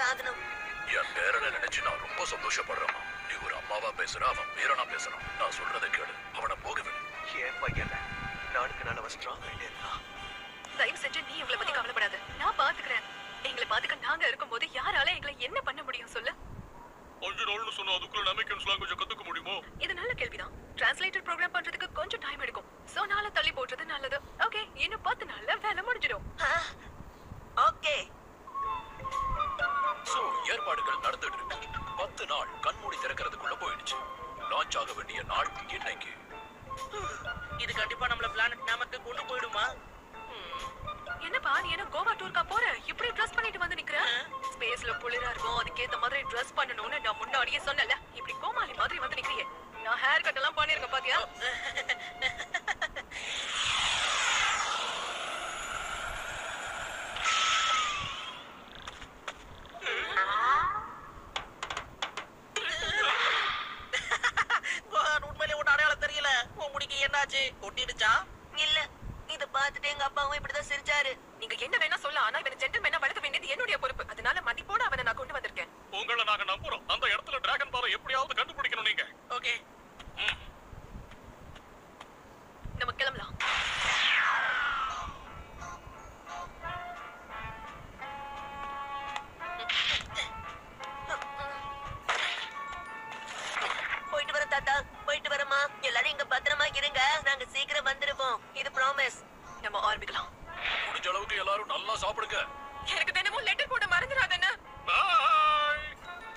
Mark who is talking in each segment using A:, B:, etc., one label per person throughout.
A: ஆகணும்
B: என் பேரனை நினைச்சு நான் ரொம்ப சந்தோஷப்படுறேன் நீ ஒரு அம்மாவா பேசுற அவன் பேரனா பேசுறான் நான் சொல்றதை கேளு அவனை போகவே
C: என் பையன் நாளுக்கு நாள் அவன் ஸ்ட்ராங் ஆயிட்டே இருக்கான்
D: தயவு செஞ்சு நீ இவளை பத்தி கவலைப்படாத நான் பாத்துக்கிறேன் எங்களை பாத்துக்க நாங்க இருக்கும்போது யாரால எங்களை என்ன பண்ண முடியும் சொல்லு
B: அஞ்சு நாள்னு சொன்னா அதுக்குள்ள அமெரிக்கன்ஸ் லாங்குவேஜ் கத்துக்க முடியுமோ
D: இது நல்ல கேள்விதான் டிரான்ஸ்லேட்டர் ப்ரோக்ராம் பண்றதுக்கு கொஞ்சம் டைம் எடுக்கும் சோ நாள தள்ளி போடுறது நல்லது ஓகே இன்னும் பத்து நாள்ல வேலை முடிஞ்சிடும்
A: ஓகே
B: சோ ஏற்பாடுகள் நடந்துட்டு இருக்கு பத்து நாள் கண்மூடி திறக்கிறதுக்குள்ள போயிடுச்சு லான்ச் ஆக வேண்டிய நாள் இன்னைக்கு
E: இது கண்டிப்பா நம்மள பிளானட் நமக்கு கொண்டு போயிடுமா
D: என்னப்பா நீ என்ன கோவா டூர்க்கா போற இப்படி ட்ரெஸ் பண்ணிட்டு வந்து நிக்கிற ஸ்பேஸ்ல குளிரா இருக்கும் அதுக்கேத்த மாதிரி ட்ரெஸ் பண்ணணும்னு நான் முன்னாடியே சொன்னல இப்படி கோமாளி மாதிரி வந்து நிக்கிறியே நான் ஹேர் கட் எல்லாம் பண்ணிருக்கேன் பாத்தியா
E: குஹான் உண்மையிலே உன் அடையாளம் தெரியல உன் முடிக்கு என்னாச்சு கொட்டிடுச்சா
A: இல்ல இத பார்த்துட்டு எங்க அப்பாவும் இப்படிதான் சிரிச்சாரு
D: நீங்க என்ன வேணா சொல்ல ஆனா இவனை ஜென்டில்மேனா வளர்க்க வேண்டியது என்னுடைய பொறுப்பு அதனால மதிப்போட அவனை நான் கொண்டு வந்திருக்கேன்
B: உங்களை நாங்க நம்புறோம் அந்த இடத்துல டிராகன் பாறை எப்படியாவது கண்டுபிடிக்கணும் நீங்க
E: ஓகே
D: நம்ம கிளம்பலாம்
A: போயிட்டு வர தாத்தா போயிட்டு வரமா எல்லாரும் இங்க பத்திரமா இருங்க நாங்க சீக்கிரம் வந்துருவோம் இது ப்ராமிஸ்
D: நம்ம ஆரம்பிக்கலாம்
B: முடிஞ்ச அளவுக்கு எல்லாரும் நல்லா சாப்பிடுங்க
D: எனக்கு தினமும் லெட்டர் போட மறந்துடாதன்னு
B: பாய்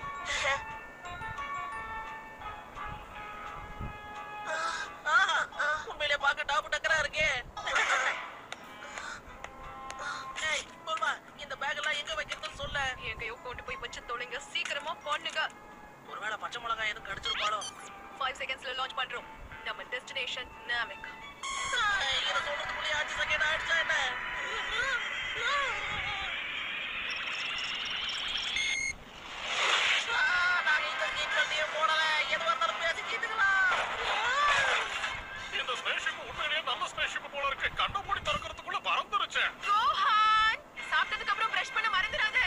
E: உண்மையிலே பார்க்க டாப்பு டக்கரா இருக்கே ஏய், போல்மா, இந்த பேக் எல்லாம் எங்க வைக்கிறதுன்னு சொல்ல
D: எங்கேயோ கொண்டு போய் வச்சு தொலைங்க சீக்கிரமா பண்ணுங்க
E: ஒருவேளை பச்சை மிளகாய் எதுவும் கடிச்சிருப்பாளோ
D: ஃபைவ் செகண்ட்ஸ்ல லான்ச் பண்றோம் நம்ம டெஸ்டினேஷன் நாமிக்
E: ஏய், இதை சொல்றதுக்குள்ளே அஞ்சு செகண்ட் ஆயிடுச்சா என்ன ஆ, நாங்க இந்த சீட் கட்டியே போடல எதுவா இருந்தாலும் பேசிக்கிட்டுக்கலாம்
B: இந்த ஸ்பேஸ்ஷிப் உண்மையிலேயே நல்ல ஸ்பேஸ்ஷிப் போல இருக்கு கண்ண மூடி திறக்கிறதுக்குள்ள பறந்துருச்சு
D: ரோஹன் சாப்பிட்டதுக்கு அப்புறம் பிரஷ் பண்ண மறந்துடாத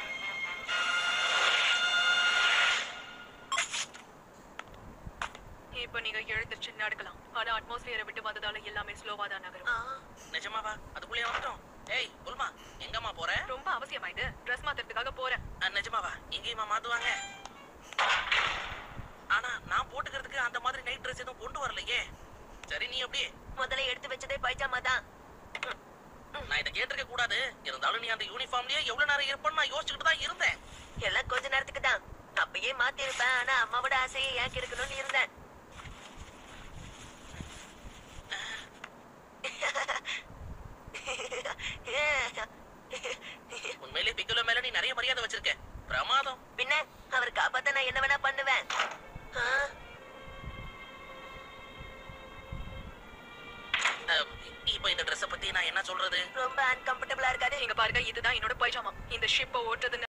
D: இப்போ நீங்க எழுந்திருச்சு நடக்கலாம் ஆனா அட்மாஸ்பியரை விட்டு வந்ததால எல்லாமே ஸ்லோவா தான் நகரும்
E: நிஜமாவா அதுக்குள்ளே வந்துட்டோம் ஏய் புல்மா எங்கம்மா போற
D: ரொம்ப அவசியமா இது ட்ரெஸ் மாத்துறதுக்காக போறேன்
E: அஹ், நிஜமாவா இங்கேயுமா மாத்துவாங்க ஆனா நான் போட்டுக்கிறதுக்கு அந்த மாதிரி நைட் ட்ரெஸ் எதுவும் கொண்டு வரலையே சரி நீ அப்படியே
A: முதல்ல எடுத்து வச்சதே பைஜாமா தான்
E: நான் இதை கேட்டிருக்க கூடாது இருந்தாலும் நீ அந்த யூனிஃபார்ம்லயே எவ்வளவு நேரம் இருப்பேன்னு நான் யோசிச்சுக்கிட்டு தான் இருந்தேன்
A: எல்லாம் கொஞ்ச நேரத்துக்கு தான் அப்பயே மாத்தி இருப்பேன் ஆனா அம்மாவோட ஆசையை ஏன் கெடுக்கணும்னு இருந்தேன்
E: உண்மையிலே பிக்குல மேல நீ நிறைய மரியாதை வச்சிருக்க பிரமாதம்
A: பின்ன அவர் காப்பாத்த நான் என்ன வேணா பண்ணுவேன் ஆ,
E: அஹ், இப்போ இந்த ட்ரெஸ்ஸை பத்தி நான் என்ன சொல்றது
A: ரொம்ப அன்கம்ஃபர்டபுளா இருக்காது
D: இங்க பாருங்க இதுதான் என்னோட பைஜாமா இந்த ஷிப்பை ஓட்டுறது